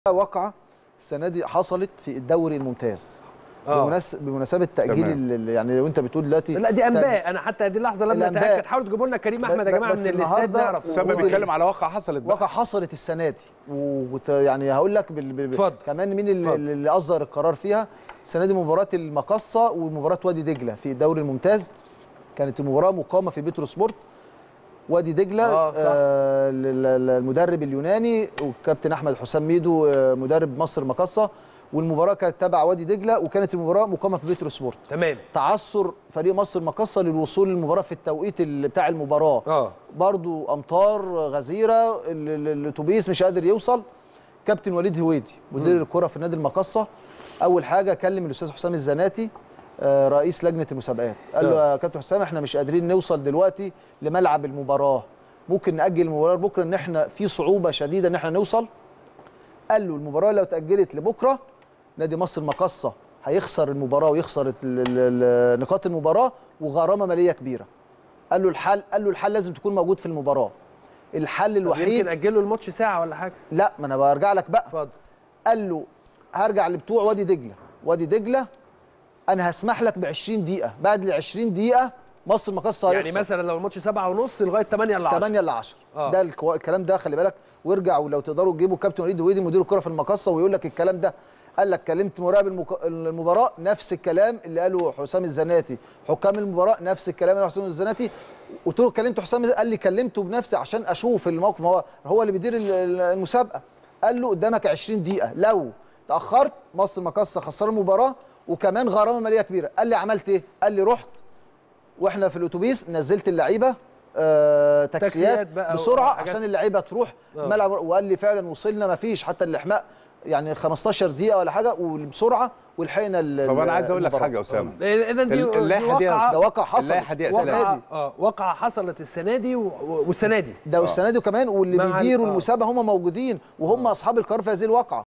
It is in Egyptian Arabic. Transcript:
واقعه السنه دي حصلت في الدوري الممتاز آه. بمناس- بمناسبه تاجيل تمام. ال- يعني وانت بتقول دلوقتي لا دي انباء انا حتى هذه اللحظه لم الأنباء. نتاكد حاولوا تجيبوا لنا كريم احمد يا ب- جماعه بس من الاستاد النهاردة نعرف اسامه وجود بيتكلم على واقع حصلت بقى واقع حصلت السنه دي وت... يعني هقول لك بال... بال... اتفضل. كمان مين اللي, اتفضل. اللي اصدر القرار فيها السنه دي مباراه المقصه ومباراه وادي دجله في الدوري الممتاز كانت المباراه مقامه في بيترو سبورت وادي دجله آه، صح. آه ال- ال- المدرب اليوناني والكابتن احمد حسام ميدو آه، مدرب مصر مقصه والمباراه كانت تبع وادي دجله وكانت المباراه مقامه في بيترو سبورت تمام تعثر فريق مصر مقصه للوصول للمباراه في التوقيت اللي بتاع المباراه اه برضو امطار غزيره ال- ال- الاتوبيس مش قادر يوصل كابتن وليد هويدي مدير الكره في نادي المقصه اول حاجه كلم الاستاذ حسام الزناتي آه، رئيس لجنه المسابقات قال له تمام. يا كابتن حسام احنا مش قادرين نوصل دلوقتي لملعب المباراه ممكن ناجل المباراه بكره ان احنا في صعوبه شديده ان احنا نوصل قال له المباراه لو تاجلت لبكره نادي مصر المقصه هيخسر المباراه ويخسر ال- ال- ال- نقاط المباراه وغرامه ماليه كبيره قال له الحل قال له الحل لازم تكون موجود في المباراه الحل يمكن الوحيد اجلوا الماتش ساعه ولا حاجه لا ما انا برجع لك بقى اتفضل قال له هرجع لبتوع وادي دجله وادي دجله انا هسمح لك ب 20 دقيقه بعد ال 20 دقيقه مصر مقصه يعني مثلا لو الماتش 7 ونص لغايه 8 الا 10 8 ل 10 آه. ده الكو- الكلام ده خلي بالك وارجع ولو تقدروا تجيبوا كابتن وليد هويدي مدير الكره في المقصه ويقول لك الكلام ده قال لك كلمت مراقب المك... المباراه نفس الكلام اللي قاله حسام الزناتي حكام المباراه نفس الكلام اللي قاله حسام الزناتي قلت له كلمت حسام الز- قال لي كلمته بنفسي عشان اشوف الموقف ما هو هو اللي بيدير ال- ال- المسابقه قال له قدامك 20 دقيقه لو تاخرت مصر مقصه خسر المباراه وكمان غرامه ماليه كبيره قال لي عملت ايه قال لي رحت واحنا في الاتوبيس نزلت اللعيبه آه تاكسيات تاكسيات بقى بسرعه وحاجات. عشان اللعيبه تروح آه. ملعب وقال لي فعلا وصلنا ما فيش حتى الاحماء يعني 15 دقيقه ولا حاجه وبسرعه ولحقنا ال- طب انا عايز اقول لك المباراة. حاجه يا اسامه اذا دي ال- اللائحة دي يا واقعة- ده واقع حصل اللائحة دي يا السنة سلام. دي. اه واقعه حصلت السنه دي و- و- والسنه دي ده والسنه دي كمان واللي مع ال- بيديروا آه. المسابقه هم موجودين وهم اصحاب القرار في هذه الواقعه